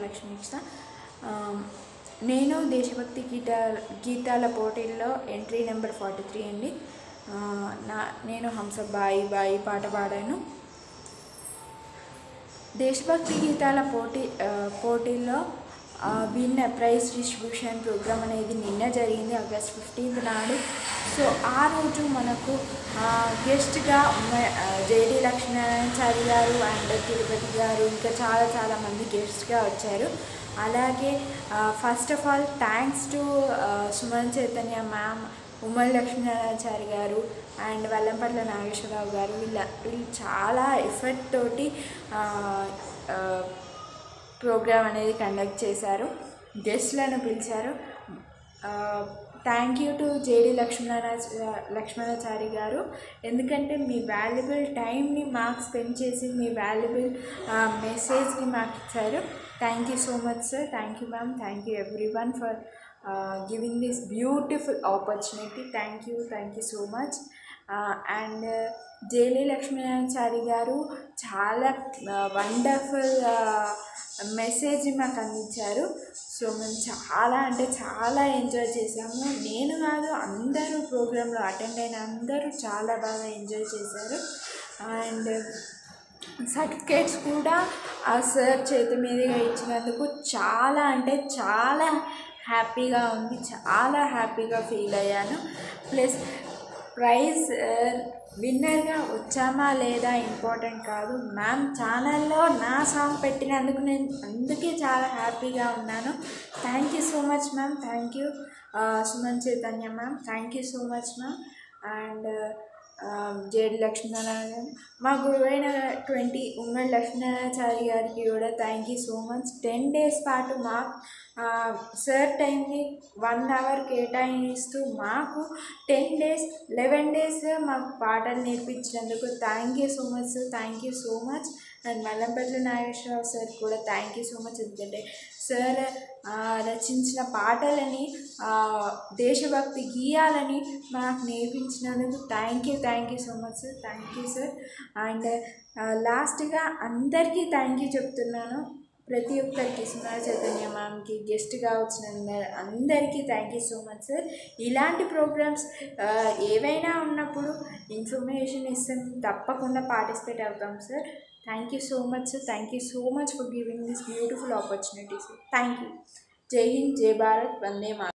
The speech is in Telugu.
విజయలక్ష్మి కృష్ణ ఆ, నేను దేశభక్తి గీత గీతాల పోటీల్లో ఎంట్రీ నెంబర్ ఫార్టీ త్రీ అండి ఆ, నా నేను హంస బాయి బాయి పాట పాడాను దేశభక్తి గీతాల పోటీ ఆ, పోటీల్లో ఆ, విన్న ప్రైజ్ డిస్ట్రిబ్యూషన్ ప్రోగ్రామ్ అనేది నిన్న జరిగింది ఆగస్ట్ ఫిఫ్టీన్త్ నాడు సో ఆ రోజు మనకు గెస్ట్గా జేడి లక్ష్మీనారాయణచారి గారు అండ్ తిరుపతి గారు ఇంకా చాలా చాలా మంది గెస్ట్గా వచ్చారు అలాగే first of all thanks to Suman Chaitanya ma'am Ummadi Lakshminarayanachari గారు అండ్ వల్లంపట్ల నాగేశ్వరరావు గారు వీళ్ళ వీళ్ళు చాలా ఎఫర్ట్ తోటి ఆ, ఆ, ప్రోగ్రామ్ అనేది కండక్ట్ చేశారు గెస్ట్లను పిలిచారు thank you to JD Lakshmanaraja Lakshmanachari garu ఎందుకంటే మీ వాల్యుబుల్ టైంని మాకు స్పెండ్ చేసి మీ వాల్యుబుల్ మెసేజ్ని మాకు ఇచ్చారు thank you so much sir thank you ma'am thank you every one for giving this beautiful opportunity thank you thank you so much and జేలి లక్ష్మీనారాయణచారి గారు చాలా వండర్ఫుల్ మెసేజ్ మాకు అందించారు సో మేము చాలా అంటే చాలా ఎంజాయ్ చేసాము నేను కాదు అందరూ ప్రోగ్రాంలో అటెండ్ అయిన అందరూ చాలా బాగా ఎంజాయ్ చేశారు అండ్ సర్టిఫికేట్స్ కూడా ఆ సార్ చేతి మీదుగా ఇచ్చినందుకు చాలా అంటే చాలా హ్యాపీగా ఉంది చాలా హ్యాపీగా ఫీల్ అయ్యాను ప్లస్ ప్రైజ్ విన్నర్గా వచ్చామా లేదా ఇంపార్టెంట్ కాదు మ్యామ్ ఛానల్లో నా సాంగ్ పెట్టినందుకు నేను అందుకే చాలా హ్యాపీగా ఉన్నాను thank you so much ma'am thank you Suman Chaitanya ma'am thank you so much ma'am and JD Lakshminarayana మా గురువైన ట్వంటీ ఉమ్మడి లక్ష్మీనారాయణచారి గారికి కూడా thank you so much ten days పాటు మా సార్ టైంని వన్ అవర్ కేటాయిస్తూ మాకు టెన్ డేస్ లెవెన్ డేస్ మాకు పాటలు నేర్పించినందుకు thank you so much sir thank you so much and Mallampalli Nageswara Rao sir కూడా థ్యాంక్ యూ సో మచ్ ఎందుకంటే సార్ ఆ, రచించిన పాటలని ఆ, దేశభక్తి గీయాలని మాకు నేర్పించినందుకు thank you thank you so much sir thank you sir and లాస్ట్గా అందరికీ థ్యాంక్ యూ చెప్తున్నాను ప్రతి ఒక్కరికి సుమారు చైతన్య మ్యామ్కి గెస్ట్గా వచ్చిన అందరి- అందరికీ thank you so much sir ఇలాంటి ప్రోగ్రామ్స్ ఏవైనా ఉన్నప్పుడు ఇన్ఫర్మేషన్ ఇస్తాం తప్పకుండా పార్టిసిపేట్ అవుతాం sir thank you so much sir thank you so much for giving this beautiful opportunity sir thank you Jai Hind జై భారత్ వందే మా